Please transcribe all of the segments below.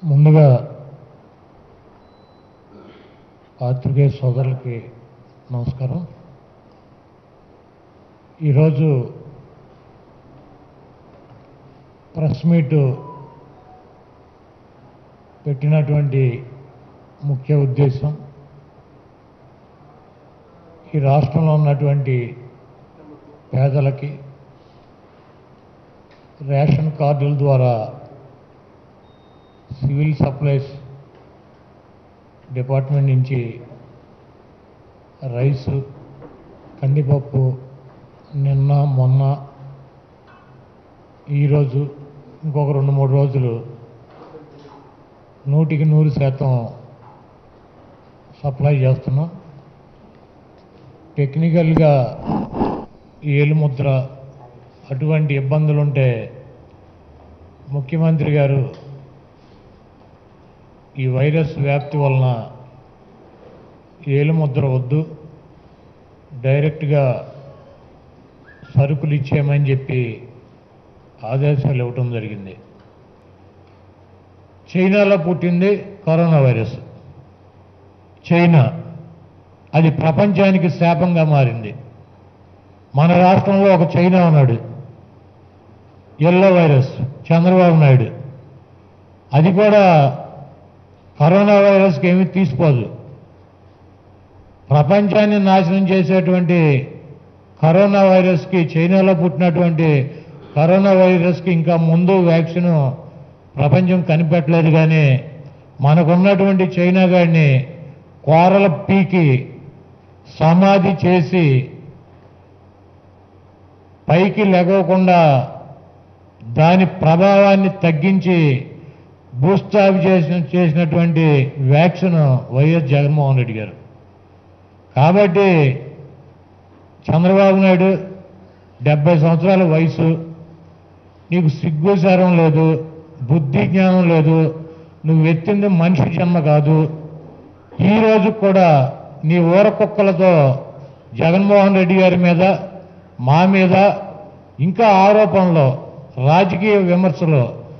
ముందుగా పాత్రికేయ సోదరులకి నమస్కారం ఈరోజు ప్రెస్ మీట్ పెట్టినటువంటి ముఖ్య ఉద్దేశం ఈ రాష్ట్రంలో ఉన్నటువంటి పేదలకి రేషన్ కార్డుల ద్వారా సివిల్ సప్లైస్ డిపార్ట్మెంట్ నుంచి రైసు కందిపప్పు నిన్న మొన్న ఈరోజు ఇంకొక రెండు మూడు రోజులు నూటికి నూరు శాతం సప్లై చేస్తున్నాం టెక్నికల్గా ఏలుముద్ర అటువంటి ఇబ్బందులు ఉంటే ముఖ్యమంత్రి గారు ఈ వైరస్ వ్యాప్తి వలన ఏలుముద్ర వద్దు డైరెక్ట్గా సరుకులు ఇచ్చేయమని చెప్పి ఆదేశాలు ఇవ్వటం జరిగింది చైనాలో పుట్టింది కరోనా వైరస్ చైనా అది ప్రపంచానికి శాపంగా మారింది మన రాష్ట్రంలో ఒక చైనా ఉన్నాడు ఎల్లో వైరస్ చంద్రబాబు నాయుడు అది కూడా కరోనా వైరస్కి ఏమీ తీసిపోదు ప్రపంచాన్ని నాశనం చేసేటువంటి కరోనా వైరస్కి చైనాలో పుట్టినటువంటి కరోనా వైరస్కి ఇంకా ముందు వ్యాక్సిన్ ప్రపంచం కనిపెట్టలేదు కానీ మనకున్నటువంటి చైనా గాడిని కోరల పీకి సమాధి చేసి పైకి లెగవకుండా దాని ప్రభావాన్ని తగ్గించి భూస్థాపి చేసిన చేసినటువంటి వ్యాక్సిన్ వైఎస్ జగన్మోహన్ రెడ్డి గారు కాబట్టి చంద్రబాబు నాయుడు డెబ్బై సంవత్సరాల వయసు నీకు సిగ్గు శరం లేదు బుద్ధి జ్ఞానం లేదు నువ్వు ఎత్తింది మనిషి జన్మ కాదు ఈ రోజు కూడా నీ ఊర కుక్కలతో జగన్మోహన్ రెడ్డి గారి మీద మా మీద ఇంకా ఆరోపణలు రాజకీయ విమర్శలు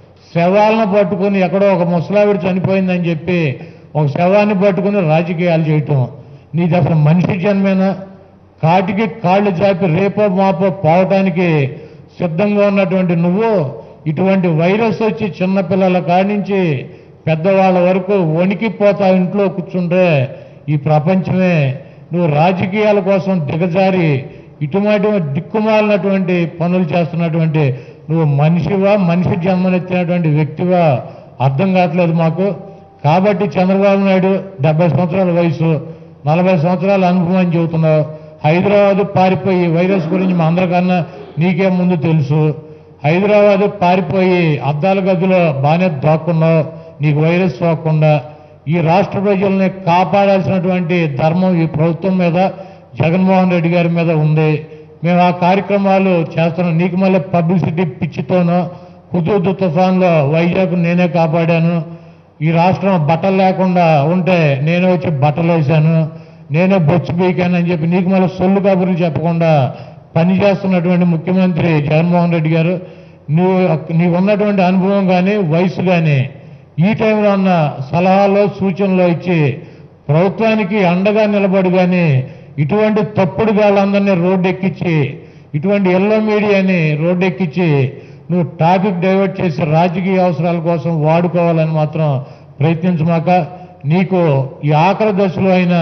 శవాలను పట్టుకుని ఎక్కడో ఒక ముసలావిడ చనిపోయిందని చెప్పి ఒక శవాన్ని పట్టుకుని రాజకీయాలు చేయటం నీది అసలు మనిషి జన్మేనా కాటికి కాళ్ళు చాపి రేపో మాపో పోవటానికి సిద్ధంగా ఉన్నటువంటి నువ్వు ఇటువంటి వైరస్ వచ్చి చిన్నపిల్లల కాడించి పెద్దవాళ్ళ వరకు వణికిపోతా ఇంట్లో కూర్చుంటే ఈ ప్రపంచమే నువ్వు రాజకీయాల కోసం దిగజారి ఇటువంటి దిక్కుమాలినటువంటి పనులు చేస్తున్నటువంటి నువ్వు మనిషివా మనిషి జన్మనెత్తినటువంటి వ్యక్తివా అర్థం కావట్లేదు మాకు కాబట్టి చంద్రబాబు నాయుడు డెబ్బై సంవత్సరాల వయసు నలభై సంవత్సరాల అనుభవం అని చెబుతున్నావు హైదరాబాద్ పారిపోయి వైరస్ గురించి మా అందరికన్నా నీకే ముందు తెలుసు హైదరాబాద్ పారిపోయి అద్దాల గదిలో బాగానే దాక్కున్నావు నీకు వైరస్ సోకకుండా ఈ రాష్ట్ర ప్రజల్ని కాపాడాల్సినటువంటి ధర్మం ఈ ప్రభుత్వం మీద జగన్మోహన్ రెడ్డి గారి మీద ఉంది మేము ఆ కార్యక్రమాలు చేస్తున్నాం నీకు మళ్ళీ పబ్లిసిటీ పిచ్చితోనో హుదూద్ తుఫాన్లో వైజాగ్ నేనే కాపాడాను ఈ రాష్ట్రం బట్టలు లేకుండా ఉంటే నేనే వచ్చి బట్టలు వేశాను నేనే బొచ్చు పీకాను అని చెప్పి నీకు మళ్ళీ సొల్లు కబుర్లు చెప్పకుండా పనిచేస్తున్నటువంటి ముఖ్యమంత్రి జగన్మోహన్ రెడ్డి గారు నువ్వు నీకు ఉన్నటువంటి అనుభవం కానీ వయసు కానీ ఈ టైంలో ఉన్న సలహాలు సూచనలు ఇచ్చి ప్రభుత్వానికి అండగా నిలబడి కానీ ఇటువంటి తప్పుడు గాళ్ళందరినీ రోడ్డు ఎక్కించి ఇటువంటి ఎల్లో మీడియాని రోడ్డు ఎక్కించి నువ్వు టాపిక్ డైవర్ట్ చేసి రాజకీయ అవసరాల కోసం వాడుకోవాలని మాత్రం ప్రయత్నించమాక నీకు ఈ ఆఖరి దశలో అయినా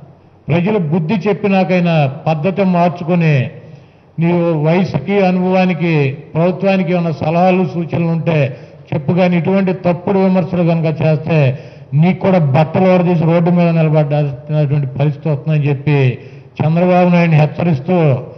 ప్రజలు బుద్ధి చెప్పినాకైనా పద్ధతి మార్చుకొని నీవు వయసుకి అనుభవానికి ప్రభుత్వానికి ఉన్న సలహాలు సూచనలు ఉంటే చెప్పు కానీ ఇటువంటి తప్పుడు విమర్శలు కనుక చేస్తే నీకు కూడా బట్టలు ఓడదీసి రోడ్డు మీద నిలబడ్డాల్సినటువంటి పరిస్థితి వస్తుందని చెప్పి చంద్రబాబు నాయుడిని హెచ్చరిస్తూ